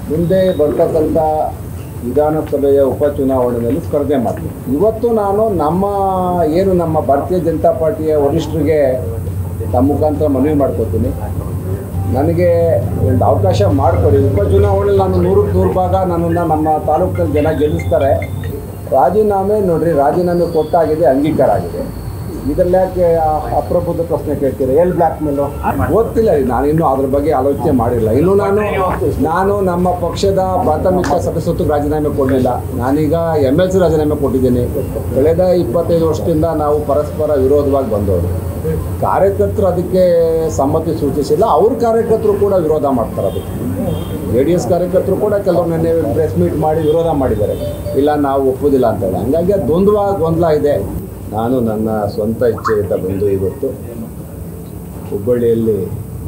ಮುಂದೆ ಬರ್ತಕ್ಕಂಥ ವಿಧಾನಸಭೆಯ ಉಪಚುನಾವಣೆಯಲ್ಲಿ ಸ್ಪರ್ಧೆ ಮಾಡ್ತೀನಿ ಇವತ್ತು ನಾನು ನಮ್ಮ ಏನು ನಮ್ಮ ಭಾರತೀಯ ಜನತಾ ಪಾರ್ಟಿಯ ವರಿಷ್ಠರಿಗೆ ತಮ್ಮ ಮುಖಾಂತರ ಮನವಿ ಮಾಡ್ಕೋತೀನಿ ನನಗೆ ಒಂದು ಅವಕಾಶ ಮಾಡಿಕೊಡಿ ಉಪಚುನಾವಣೆಯಲ್ಲಿ ನಾನು ನೂರಕ್ಕೆ ನೂರು ಭಾಗ ನನ್ನನ್ನು ನಮ್ಮ ತಾಲೂಕಿನಲ್ಲಿ ಜನ ಗೆಲ್ಲಿಸ್ತಾರೆ ರಾಜೀನಾಮೆ ನೋಡ್ರಿ ರಾಜೀನಾಮೆ ಕೊಟ್ಟಾಗಿದೆ ಅಂಗೀಕಾರ ಆಗಿದೆ ಇದರಲ್ಲಿ ಯಾಕೆ ಆ- ಅಪ್ರಬುದ್ಧ ಪ್ರಶ್ನೆ ಕೇಳ್ತೀರಾ ಎಲ್ಲಿ ಬ್ಲ್ಯಾಕ್ ಮೇಲು ಗೊತ್ತಿಲ್ಲ ರೀ ನಾನು ಇನ್ನೂ ಅದ್ರ ಬಗ್ಗೆ ಆಲೋಚನೆ ಮಾಡಿಲ್ಲ ಇನ್ನು ನಾನು ನಾನು ನಮ್ಮ ಪಕ್ಷದ ಪ್ರಾಥಮಿಕ ಸದಸ್ಯತ್ವಕ್ಕೆ ರಾಜೀನಾಮೆ ಕೊಡಲಿಲ್ಲ ನಾನೀಗ ಎಮ್ ಎಲ್ ಸಿ ರಾಜೀನಾಮೆ ಕೊಟ್ಟಿದ್ದೀನಿ ಕಳೆದ ಇಪ್ಪತ್ತೈದು ವರ್ಷದಿಂದ ನಾವು ಪರಸ್ಪರ ವಿರೋಧವಾಗಿ ಬಂದವರು ಕಾರ್ಯಕರ್ತರು ಅದಕ್ಕೆ ಸಮ್ಮತಿ ಸೂಚಿಸಿಲ್ಲ ಅವ್ರ ಕಾರ್ಯಕರ್ತರು ಕೂಡ ವಿರೋಧ ಮಾಡ್ತಾರೆ ಅದಕ್ಕೆ ಜೆ ಡಿ ಎಸ್ ಕಾರ್ಯಕರ್ತರು ಕೂಡ ಕೆಲವರು ನಿನ್ನೆ ಪ್ರೆಸ್ ಮೀಟ್ ಮಾಡಿ ವಿರೋಧ ಮಾಡಿದ್ದಾರೆ ಇಲ್ಲ ನಾವು ಒಪ್ಪೋದಿಲ್ಲ ಅಂತ ಹೇಳಿ ಹಂಗಾಗಿ ಅದು ದ್ವಂದ್ವ ಗೊಂದಲ ಇದೆ ನಾನು ನನ್ನ ಸ್ವಂತ ಇಚ್ಛೆಯಿಂದ ಬಂದು ಇವತ್ತು ಹುಬ್ಬಳ್ಳಿಯಲ್ಲಿ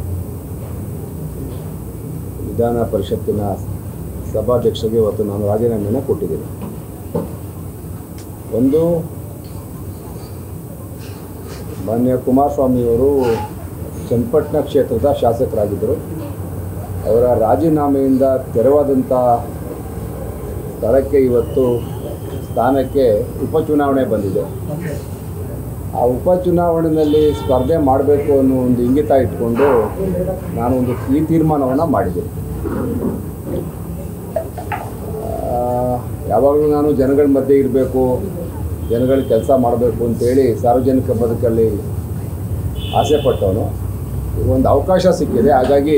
ವಿಧಾನ ಪರಿಷತ್ತಿನ ಸಭಾಧ್ಯಕ್ಷರಿಗೆ ಇವತ್ತು ನಾನು ರಾಜೀನಾಮೆಯನ್ನು ಕೊಟ್ಟಿದ್ದೀನಿ ಒಂದು ಮಾನ್ಯ ಕುಮಾರಸ್ವಾಮಿಯವರು ಚನ್ನಪಟ್ಟಣ ಕ್ಷೇತ್ರದ ಶಾಸಕರಾಗಿದ್ದರು ಅವರ ರಾಜೀನಾಮೆಯಿಂದ ತೆರವಾದಂಥ ಸ್ಥಳಕ್ಕೆ ಇವತ್ತು ಸ್ಥಾನಕ್ಕೆ ಉಪಚುನಾವಣೆ ಬಂದಿದೆ ಆ ಉಪಚುನಾವಣೆಯಲ್ಲಿ ಸ್ಪರ್ಧೆ ಮಾಡಬೇಕು ಅನ್ನೋ ಒಂದು ಇಂಗಿತ ಇಟ್ಕೊಂಡು ನಾನು ಒಂದು ಈ ತೀರ್ಮಾನವನ್ನು ಮಾಡಿದ್ದೀನಿ ಆ, ಯಾವಾಗಲೂ ನಾನು ಜನಗಳ ಮಧ್ಯೆ ಇರಬೇಕು ಜನಗಳ ಕೆಲಸ ಮಾಡಬೇಕು ಅಂತೇಳಿ ಸಾರ್ವಜನಿಕ ಬದುಕಲ್ಲಿ ಆಸೆ ಪಟ್ಟವನು ಒಂದು ಅವಕಾಶ ಸಿಕ್ಕಿದೆ ಹಾಗಾಗಿ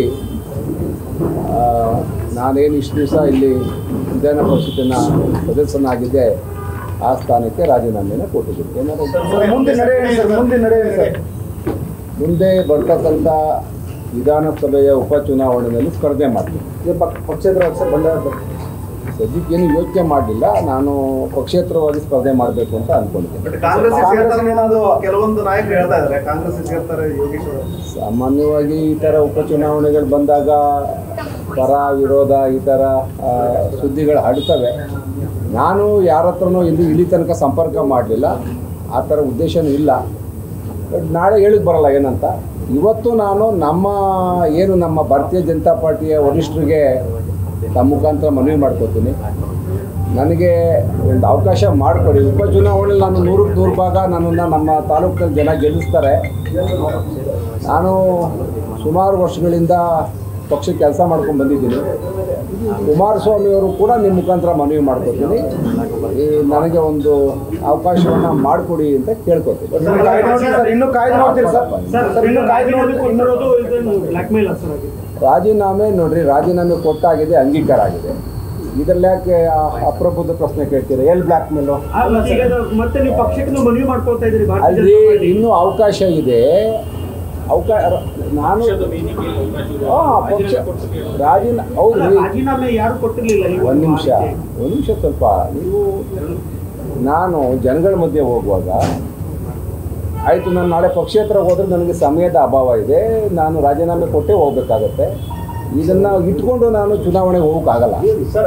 ಆ, ನಾನೇನು ಇಷ್ಟು ದಿವಸ ಇಲ್ಲಿ ವಿಧಾನ ಪರಿಷತ್ತಿನ ಸದಸ್ಯನಾಗಿದ್ದೆ ಆ ಸ್ಥಾನಕ್ಕೆ ರಾಜೀನಾಮೆಯನ್ನು ಕೊಟ್ಟಿದ್ದೀನಿ ಏನಾದ್ರು ಸರ್ ಮುಂದೆ ನಡೆಯೋಣ ಸರ್ ಮುಂದೆ ನಡೆಯೋಣ ಸರ್ ಮುಂದೆ ಬರ್ತಕ್ಕಂಥ ವಿಧಾನಸಭೆಯ ಉಪಚುನಾವಣೆಯಲ್ಲಿ ಸ್ಪರ್ಧೆ ಮಾಡ್ತೀನಿ ಇದು ಪಕ್- ಪಕ್ಷೇತರವಾಗಿ ಸರ್ ಬಂಡಾಯ ಸದ್ಯಕ್ಕೆ ಏನು ಯೋಚನೆ ಮಾಡಲಿಲ್ಲ ನಾನು ಪಕ್ಷೇತರವಾಗಿ ಸ್ಪರ್ಧೆ ಮಾಡಬೇಕು ಅಂತ ಅಂದ್ಕೊಂಡಿದ್ದೀನಿ ಬಟ್ ಕಾಂಗ್ರೆಸ್ ಸೇರ್ತಾರೆ ಅನ್ನೋದು ಕೆಲವೊಂದು ನಾಯಕರು ಹೇಳ್ತಾ ಇದ್ದಾರೆ ಕಾಂಗ್ರೆಸ್ ಸೇರ್ತಾರೆ ಯೋಗೇಶ್ ಅವರು ಸಾಮಾನ್ಯವಾಗಿ ಈ ಥರ ಉಪಚುನಾವಣೆಗಳು ಬಂದಾಗ ಪರ ವಿರೋಧ ಈ ಥರ ಆ, ಸುದ್ದಿಗಳು ಹರಡ್ತವೆ ನಾನು ಯಾರ ಹತ್ರನೂ ಇಲ್ಲಿ ಇಲ್ಲಿ ತನಕ ಸಂಪರ್ಕ ಮಾಡಲಿಲ್ಲ ಆ ಥರ ಉದ್ದೇಶನೂ ಇಲ್ಲ ಬಟ್ ನಾಳೆ ಹೇಳಿಕ್ ಬರಲ್ಲ ಏನಂತ ಇವತ್ತು ನಾನು ನಮ್ಮ ಏನು ನಮ್ಮ ಭಾರತೀಯ ಜನತಾ ಪಾರ್ಟಿಯ ವರಿಷ್ಠರಿಗೆ ತಮ್ಮ ಮುಖಾಂತರ ಮನವಿ ಮಾಡ್ಕೋತೀನಿ ನನಗೆ ಒಂದು ಅವಕಾಶ ಮಾಡಿಕೊಡಿ ಉಪಚುನಾವಣೆಯಲ್ಲಿ ನಾನು ನೂರಕ್ಕೆ ನೂರು ಭಾಗ ನನ್ನನ್ನು ನಮ್ಮ ತಾಲೂಕಿನಲ್ಲಿ ಜನ ಗೆಲ್ಲಿಸ್ತಾರೆ ನಾನು ಸುಮಾರು ವರ್ಷಗಳಿಂದ ಪಕ್ಷಕ್ಕೆ ಕೆಲಸ ಮಾಡ್ಕೊಂಡು ಬಂದಿದ್ದೀನಿ ಕುಮಾರಸ್ವಾಮಿ ಅವರು ಕೂಡ ನಿಮ್ಮ ಮುಖಾಂತರ ಮನವಿ ಮಾಡ್ಕೊತೀನಿ ಈ ನನಗೆ ಒಂದು ಅವಕಾಶವನ್ನು ಮಾಡಿಕೊಡಿ ಅಂತ ಕೇಳ್ಕೊತೀನಿ ಇನ್ನು ಕಾಯ್ದು ನೋಡಿ ಸರ್ ಇನ್ನು ಕಾಯ್ದು ನೋಡ್ತೀರಿ ಸರ್ ಸರ್ ಸರ್ ಇನ್ನು ಕಾಯ್ದು ರಾಜೀನಾಮೆ ನೋಡ್ತೀರಿ ಕೊಟ್ಟಿರೋದು ಇದನ್ನು ಬ್ಲಾಕ್ ಮೇಲ್ ಸರ್ ಆಗಿದೆ ರಾಜೀನಾಮೆ ನೋಡ್ರಿ ರಾಜೀನಾಮೆ ಕೊಟ್ಟಾಗಿದೆ ಅಂಗೀಕಾರ ಆಗಿದೆ ಇದರಲ್ಲಿ ಯಾಕೆ ಆ- ಅಪ್ರಬುದ್ಧ ಪ್ರಶ್ನೆ ಕೇಳ್ತೀರಾ ಎಲ್ಲಿ ಬ್ಲ್ಯಾಕ್ ಮೇಲು ಆ, ಮತ್ತೆ ಈಗ ಅದು ಮತ್ತೆ ನೀವು ಪಕ್ಷಕ್ಕೆ ನೀವು ಮನವಿ ಮಾಡ್ಕೊಳ್ತಾ ಇದ್ದೀರಿ ಭಾರತೀಯ ಅಲ್ಲಿ ಜನತಾ ಪಾರ್ಟಿ. ಇನ್ನೂ ಅವಕಾಶ ಇದೆ ಅವಕಾಶ ನಾನು ಆ, ಪಕ್ಷ ರಾಜೀನಾ ಹೌದು ಅಲ್ಲ, ರಾಜೀನಾಮೆ ಯಾರು ಕೊಟ್ಟಿರ್ಲಿಲ್ಲ ನೀವು ಒಂದು ನಿಮಿಷ ಒಂದು ನಿಮಿಷ ಸ್ವಲ್ಪ ನೀವು ನಾನು ಜನಗಳ ಮಧ್ಯೆ ಹೋಗುವಾಗ ಆಯಿತು ನಾನು ನಾಳೆ ಪಕ್ಷೇತರ ಹೋದ್ರೆ ನನಗೆ ಸಮಯದ ಅಭಾವ ಇದೆ ನಾನು ರಾಜೀನಾಮೆ ಕೊಟ್ಟೇ ಹೋಗ್ಬೇಕಾಗತ್ತೆ ಇದನ್ನು ಇಟ್ಕೊಂಡು ನಾನು ಚುನಾವಣೆಗೆ ಹೋಗೋಕ್ಕಾಗಲ್ಲ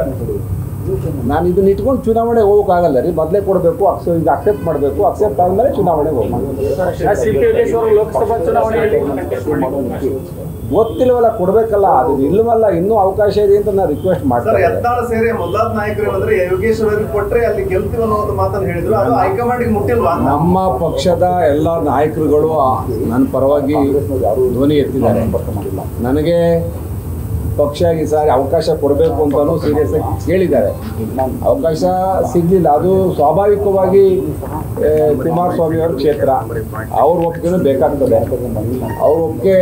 ನಾನು ಇದನ್ನ ಇಟ್ಕೊಂಡು ಚುನಾವಣೆಗೆ ಹೋಗೋಕ್ಕಾಗಲ್ಲ ರೀ ಮೊದಲೇ ಕೊಡಬೇಕು ಅಕ್ಸ ಇದು ಅಕ್ಸೆಪ್ಟ್ ಮಾಡಬೇಕು ಅಕ್ಸೆಪ್ಟ್ ಆದಮೇಲೆ ಚುನಾವಣೆಗೆ ಹೋಗ್ಬೇಕು ಲೋಕಸಭಾ ಚುನಾವಣೆಯಲ್ಲಿ ಗೊತ್ತಿಲ್ವಲ್ಲ ಕೊಡಬೇಕಲ್ಲ ಅದು ಇಲ್ವಲ್ಲ ಇನ್ನೂ ಅವಕಾಶ ಇದೆ ಅಂತ ನಾನು ರಿಕ್ವೆಸ್ಟ್ ಸರ್ ಮಾಡ್ತಾರೆ ಯತ್ನಾಳ ಸೇರಿ ಮೊದಲಾದ ನಾಯಕರು ಏನಂದ್ರೆ ಯೋಗೇಶ್ ಅವರಿಗೆ ಕೊಟ್ರೆ ಅಲ್ಲಿ ಗೆಲ್ತೀವಿ ಅನ್ನೋ ಒಂದು ಮಾತನ್ನು ಹೇಳಿದ್ರು ಅದು ಹೈಕಮಾಂಡ್ಗೆ ಮುಟ್ಟಿಲ್ವಾ ಅಂತ ನಮ್ಮ ಪಕ್ಷದ ಎಲ್ಲ ನಾಯಕರುಗಳು ಆ- ನನ್ನ ಪರವಾಗಿ ಧ್ವನಿ ಎತ್ತಿದ್ದಾರೆ ನನಗೆ ಪಕ್ಷ ಈ ಸಾರಿ ಅವಕಾಶ ಕೊಡಬೇಕು ಅಂತಲೂ ಸೀರಿಯಸ್ ಆಗಿ ಕೇಳಿದ್ದಾರೆ ಅವಕಾಶ ಸಿಗಲಿಲ್ಲ ಅದು ಸ್ವಾಭಾವಿಕವಾಗಿ ಆ, ಕುಮಾರಸ್ವಾಮಿ ಅವರ ಕ್ಷೇತ್ರ ಅವ್ರ ಒಪ್ಪಿಗೆನೂ ಬೇಕಾಗ್ತದೆ ಅವ್ರ ಒಪ್ಪಿಗೆ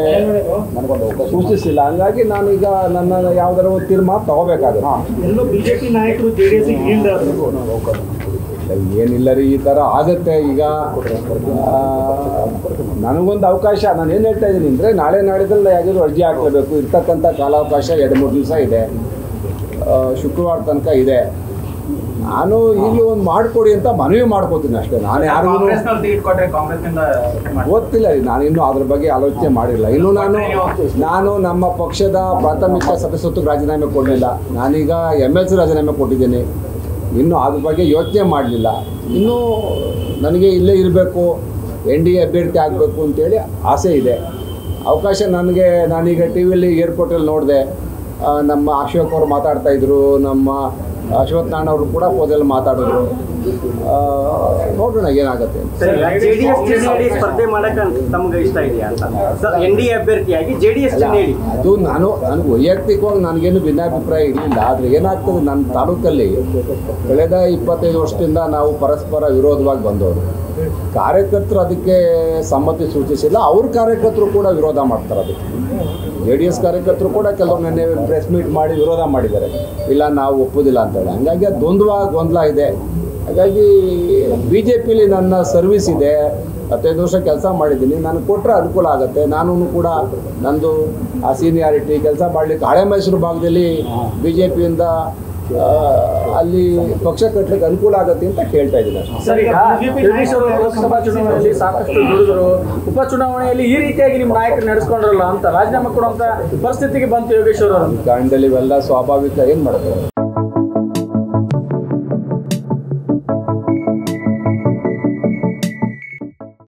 ಸೂಚಿಸಿಲ್ಲ ಹಂಗಾಗಿ ನಾನೀಗ ನನ್ನ ಯಾವ್ದಾರ ಒಂದು ತೀರ್ಮಾನ ತಗೋಬೇಕಾಗುತ್ತೆ ಎಲ್ಲೋ ಬಿಜೆಪಿ ನಾಯಕರು ಜೆಡಿಎಸ್ ಈಲ್ಡ್ ಆದ್ರು ಏನಿಲ್ಲ ರೀ ಈ ಥರ ಆಗತ್ತೆ ಈಗ ಆ, ನನಗೊಂದು ಅವಕಾಶ ನಾನು ಏನು ಹೇಳ್ತಾ ಇದ್ದೀನಿ ಅಂದರೆ ನಾಳೆ ನಾಡಿದ್ರಲ್ಲಿ ಯಾವ್ದಾದ್ರು ಅರ್ಜಿ ಹಾಕಲೇಬೇಕು ಇರ್ತಕ್ಕಂಥ ಕಾಲಾವಕಾಶ ಎರಡು ಮೂರು ದಿವಸ ಇದೆ ಆ, ಶುಕ್ರವಾರ ತನಕ ಇದೆ ನಾನು ಈಗಲೂ ಒಂದು ಮಾಡಿಕೊಡಿ ಅಂತ ಮನವಿ ಮಾಡ್ಕೋತೀನಿ ಅಷ್ಟೇ ನಾನು ಯಾರಿಗೂ ಗೊತ್ತಿಲ್ಲ ರೀ ನಾನು ಇನ್ನೂ ಅದ್ರ ಬಗ್ಗೆ ಆಲೋಚನೆ ಮಾಡಿಲ್ಲ ಇನ್ನು ನಾನು ನಾನು ನಮ್ಮ ಪಕ್ಷದ ಪ್ರಾಥಮಿಕ ಸದಸ್ಯತ್ವಕ್ಕೆ ರಾಜೀನಾಮೆ ಕೊಡಲಿಲ್ಲ ನಾನೀಗ ಎಮ್ ಎಲ್ ಸಿ ರಾಜೀನಾಮೆ ಕೊಟ್ಟಿದ್ದೀನಿ ಇನ್ನೂ ಅದ್ರ ಬಗ್ಗೆ ಯೋಚನೆ ಮಾಡಲಿಲ್ಲ ಇನ್ನೂ ನನಗೆ ಇಲ್ಲೇ ಇರಬೇಕು ಎನ್ ಡಿ ಎ ಅಭ್ಯರ್ಥಿ ಆಗಬೇಕು ಅಂತೇಳಿ ಆಸೆ ಇದೆ ಅವಕಾಶ ನನಗೆ ನಾನೀಗ ಟಿ ವಿಯಲ್ಲಿ ಏರ್ಪೋರ್ಟಲ್ಲಿ ನೋಡಿದೆ ಆ, ನಮ್ಮ ಅಶೋಕ್ ಅವರು ಮಾತಾಡ್ತಾ ಇದ್ರು ನಮ್ಮ ಅಶ್ವಥ್ ನಾರಾಯಣ ಅವರು ಕೂಡ ಫೋನಲ್ಲಿ ಮಾತಾಡಿದ್ರು ಆ, ನೋಡೋಣ ಏನಾಗುತ್ತೆ ಅಂತ. ಜೆಡಿಎಸ್ ಚಿಹ್ನೆಯಡಿ ಸ್ಪರ್ಧೆ ಮಾಡಕ ತಮ್ಗೆ ಇಷ್ಟ ಇದೆಯಾ ಅಂತ ಎನ್ ಡಿ ಎ ಅಭ್ಯರ್ಥಿಯಾಗಿ ಜೆಡಿಎಸ್ ಅಲ್ಲ, ಚಿಹ್ನೆಯಡಿ ಅದು ನಾನು ನನಗೆ ವೈಯಕ್ತಿಕವಾಗಿ ನನಗೇನು ಭಿನ್ನಾಭಿಪ್ರಾಯ ಇರಲಿಲ್ಲ ಆದರೆ ಏನಾಗ್ತದೆ ನನ್ನ ತಾಲೂಕಲ್ಲಿ ಕಳೆದ ಇಪ್ಪತ್ತೈದು ವರ್ಷದಿಂದ ನಾವು ಪರಸ್ಪರ ವಿರೋಧವಾಗಿ ಬಂದವರು ಕಾರ್ಯಕರ್ತರು ಅದಕ್ಕೆ ಸಮ್ಮತಿ ಸೂಚಿಸಿಲ್ಲ ಅವ್ರ ಕಾರ್ಯಕರ್ತರು ಕೂಡ ವಿರೋಧ ಮಾಡ್ತಾರೆ ಅದಕ್ಕೆ ಜೆ ಡಿ ಎಸ್ ಕಾರ್ಯಕರ್ತರು ಕೂಡ ಕೆಲವು ನೆನ್ನೆ ಪ್ರೆಸ್ ಮೀಟ್ ಮಾಡಿ ವಿರೋಧ ಮಾಡಿದ್ದಾರೆ ಇಲ್ಲ ನಾವು ಒಪ್ಪೋದಿಲ್ಲ ಅಂತೇಳಿ ಹಂಗಾಗಿ ಅದು ದ್ವಂದ್ವ ಗೊಂದಲ ಇದೆ ಹಾಗಾಗಿ ಬಿ ಜೆ ಪಿಲಿ ನನ್ನ ಸರ್ವಿಸ್ ಇದೆ ಹತ್ತೈದು ವರ್ಷ ಕೆಲಸ ಮಾಡಿದ್ದೀನಿ ನಾನು ಕೊಟ್ಟರೆ ಅನುಕೂಲ ಆಗುತ್ತೆ ನಾನು ಕೂಡ ನಂದು ಆ ಸೀನಿಯಾರಿಟಿ ಕೆಲಸ ಮಾಡಲಿಕ್ಕೆ ಹಳೆ ಮೈಸೂರು ಭಾಗದಲ್ಲಿ ಬಿ ಜೆ ಪಿಯಿಂದ ಅಲ್ಲಿ ಪಕ್ಷ ಕಟ್ಟಲಿಕ್ಕೆ ಅನುಕೂಲ ಆಗುತ್ತೆ ಅಂತ ಕೇಳ್ತಾ ಇದ್ದೀನಿ ಅಷ್ಟೇ ಸರ್ ಈಗ ಯೋಗೇಶ್ ಅವರು ಲೋಕಸಭಾ ಚುನಾವಣೆಯಲ್ಲಿ ಸಾಕಷ್ಟು ದುಡಿದ್ರು ಉಪಚುನಾವಣೆಯಲ್ಲಿ ಈ ರೀತಿಯಾಗಿ ನಿಮ್ಮ ನಾಯಕರು ನಡೆಸ್ಕೊಂಡ್ರಲ್ಲ ಅಂತ ರಾಜೀನಾಮೆ ಕೊಡುವಂತ ಪರಿಸ್ಥಿತಿಗೆ ಬಂತು ಯೋಗೇಶ್ ಅವರು ಕಾರಣದಲ್ಲಿ ಇವೆಲ್ಲ ಸ್ವಾಭಾವಿಕ ಏನು ಮಾಡ್ತಾರೆ